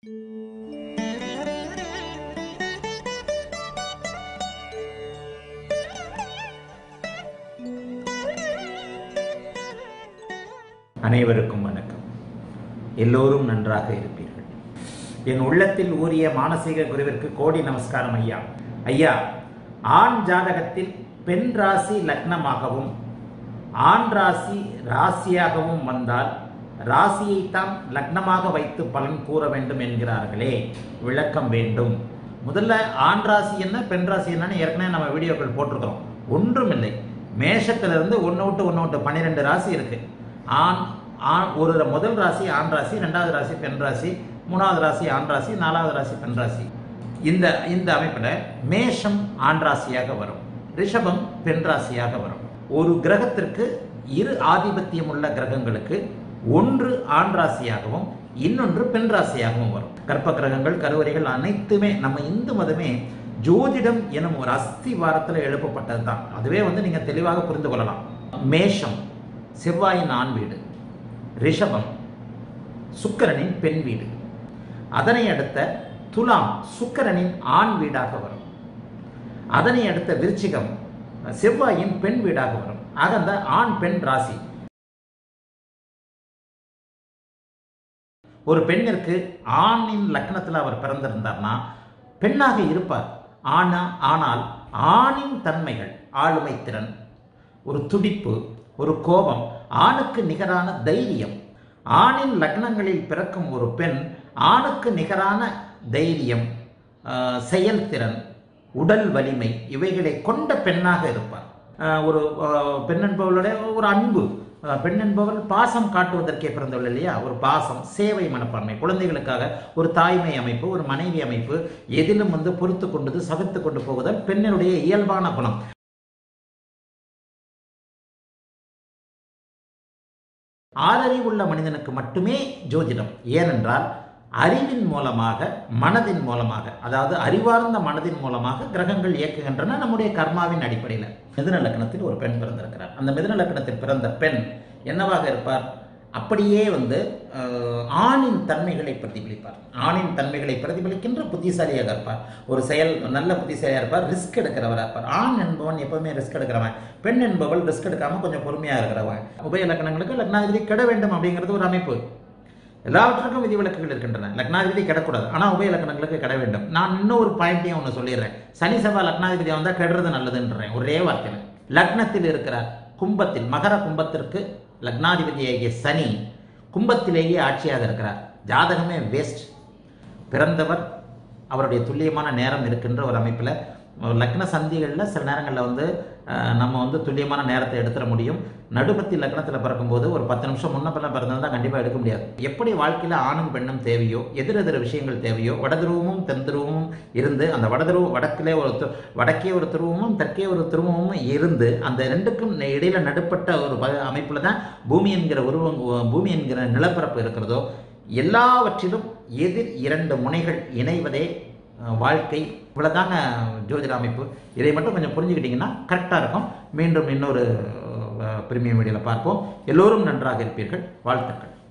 அனைவருக்கும் வணக்கம் எல்லோரும் நன்றாக இருப்பீர்கள் என் உள்ளத்தில் ஊறிய மானசீக குருவிற்கு கோடி நமஸ்காரம் ஐயா ஐயா ஆண் ஜாதகத்தில் பெண் ராசி லக்னமாகவும் ஆண் ராசி ராசியாகவும் வந்தால் ராசியைத்தான் லக்னமாக வைத்து பலன் கூற வேண்டும் என்கிறார்களே விளக்கம் வேண்டும் முதல்ல ஆண் ராசி என்ன பெண் ராசி என்னன்னு ஏற்கனவே நம்ம வீடியோக்கள் போட்டிருக்கிறோம் ஒன்றுமில்லை மேஷத்திலிருந்து ஒன்று விட்டு ஒன்று விட்டு பன்னிரெண்டு ராசி இருக்கு ஆண் ஆண் ஒரு முதல் ராசி ஆண் ராசி ரெண்டாவது ராசி பெண் ராசி மூணாவது ராசி ஆண் ராசி நாலாவது ராசி பெண் ராசி இந்த இந்த அமைப்பில் மேஷம் ஆண் ராசியாக வரும் ரிஷபம் பெண் ராசியாக வரும் ஒரு கிரகத்திற்கு இரு ஆதிபத்தியம் உள்ள கிரகங்களுக்கு ஒன்று ஆண் ராசியாகவும் இன்னொன்று பெண் ராசியாகவும் வரும் கற்ப கிரகங்கள் கருவறைகள் அனைத்துமே நம்ம இந்து மதமே ஜோதிடம் எனும் ஒரு அஸ்திவாரத்தில் எழுப்பப்பட்டது தான் அதுவே வந்து நீங்க தெளிவாக புரிந்து கொள்ளலாம் மேஷம் செவ்வாயின் ஆண் வீடு ரிஷபம் சுக்கிரனின் பெண் வீடு அதனை அடுத்த துலாம் சுக்கிரனின் ஆண் வீடாக வரும் அதனை அடுத்த விருச்சிகம் செவ்வாயின் பெண் வீடாக வரும் ஆக அந்த ஆண் பெண் ராசி ஒரு பெண்ணிற்கு ஆணின் லக்னத்தில் அவர் பிறந்திருந்தார்னா பெண்ணாக இருப்பார் ஆனா ஆனால் ஆணின் தன்மைகள் ஆளுமை திறன் ஒரு துடிப்பு ஒரு கோபம் ஆணுக்கு நிகரான தைரியம் ஆணின் லக்னங்களில் பிறக்கும் ஒரு பெண் ஆணுக்கு நிகரான தைரியம் ஆஹ், செயல்திறன் உடல் வலிமை இவைகளை கொண்ட பெண்ணாக இருப்பார் ஆஹ், ஒரு ஆஹ், பெண் என்பவளுடைய ஒரு அன்பு ஆஹ், பெண் என்பவள் பாசம் காட்டுவதற்கே பிறந்தவள் இல்லையா ஒரு பாசம் சேவை மனப்பான்மை குழந்தைகளுக்காக ஒரு தாய்மை அமைப்பு ஒரு மனைவி அமைப்பு எதிலும் வந்து பொறுத்து கொண்டது சகித்து கொண்டு போவதல் பெண்ணினுடைய இயல்பான குணம் ஆறறிவுள்ள மனிதனுக்கு மட்டுமே ஜோதிடம் ஏனென்றால் அறிவின் மூலமாக மனதின் மூலமாக அதாவது அறிவார்ந்த மனதின் மூலமாக கிரகங்கள் இயக்குகின்றன நம்முடைய கர்மாவின் அடிப்படையில் மிதுன லக்னத்தில் ஒரு பெண் பிறந்திருக்கிறார் அந்த மிதுன லக்னத்தில் பிறந்த பெண் என்னவாக இருப்பார் அப்படியே வந்து அஹ், ஆணின் தன்மைகளை பிரதிபலிப்பார் ஆணின் தன்மைகளை பிரதிபலிக்கின்ற புத்திசாலியாக இருப்பார் ஒரு செயல் நல்ல புத்திசாலியாக இருப்பார் ரிஸ்க் எடுக்கிறவராக இருப்பார் ஆண் என்பவன் எப்பவுமே ரிஸ்க் எடுக்கிறவன் பெண் என்பவள் ரிஸ்க் எடுக்காம கொஞ்சம் பொறுமையாக இருக்கிறவன் உபய லக்னங்களுக்கு லக்னாதிபதி கெட வேண்டும் அப்படிங்கிறது ஒரு அமைப்பு எல்லாவற்றுக்கும் விதிவிலக்குகள் இருக்கின்றன லக்னாதிபதி கிடக்கூடாது ஆனால் உபய லக்னங்களுக்கு கிட வேண்டும் நான் இன்னும் ஒரு பாயிண்ட்டையும் ஒன்று சொல்லிடுறேன் சனி செவ்வாய் லக்னாதிபதி வந்தால் கெடுறது நல்லதுன்றேன் ஒரே வார்த்தையில் லக்னத்தில் இருக்கிறார் கும்பத்தில் மகர கும்பத்திற்கு லக்னாதிபதியாகிய சனி கும்பத்திலேயே ஆட்சியாக இருக்கிறார் ஜாதகமே வேஸ்ட் பிறந்தவர் அவருடைய துல்லியமான நேரம் இருக்கின்ற ஒரு அமைப்பில் லக்ன சந்திகளில் சில நேரங்களில் வந்து அஹ், நம்ம வந்து துல்லியமான நேரத்தை எடுத்துட முடியும் நடுபத்தி லக்னத்தில் பிறக்கும்போது ஒரு பத்து நிமிஷம் முன்ன பின்ன பிறந்திருந்தால் கண்டிப்பாக எடுக்க முடியாது எப்படி வாழ்க்கையில் ஆணும் பெண்ணும் தேவையோ எதிர் எதிர் விஷயங்கள் தேவையோ வடதுருவமும் தென் துருவமும் இருந்து அந்த வடதுருவம் வடக்கிலே ஒரு து- வடக்கே ஒரு துருவமும் தெற்கே ஒரு துருவமும் இருந்து அந்த ரெண்டுக்கும் நெ- இடையில நடுப்பட்ட ஒரு அமைப்பில் தான் பூமி என்கிற உருவம் பூமி என்கிற நிலப்பரப்பு இருக்கிறதோ எல்லாவற்றிலும் எதிர் இரண்டு முனைகள் இணைவதே அஹ், வாழ்க்கை இவ்வளோதாங்க ஜோதிட அமைப்பு இதை மட்டும் கொஞ்சம் புரிஞ்சுக்கிட்டிங்கன்னா கரெக்டாக இருக்கும் மீண்டும் இன்னொரு பிரீமியம் வீடியோவில் பார்ப்போம் எல்லோரும் நன்றாக இருப்பீர்கள் வாழ்த்துக்கள்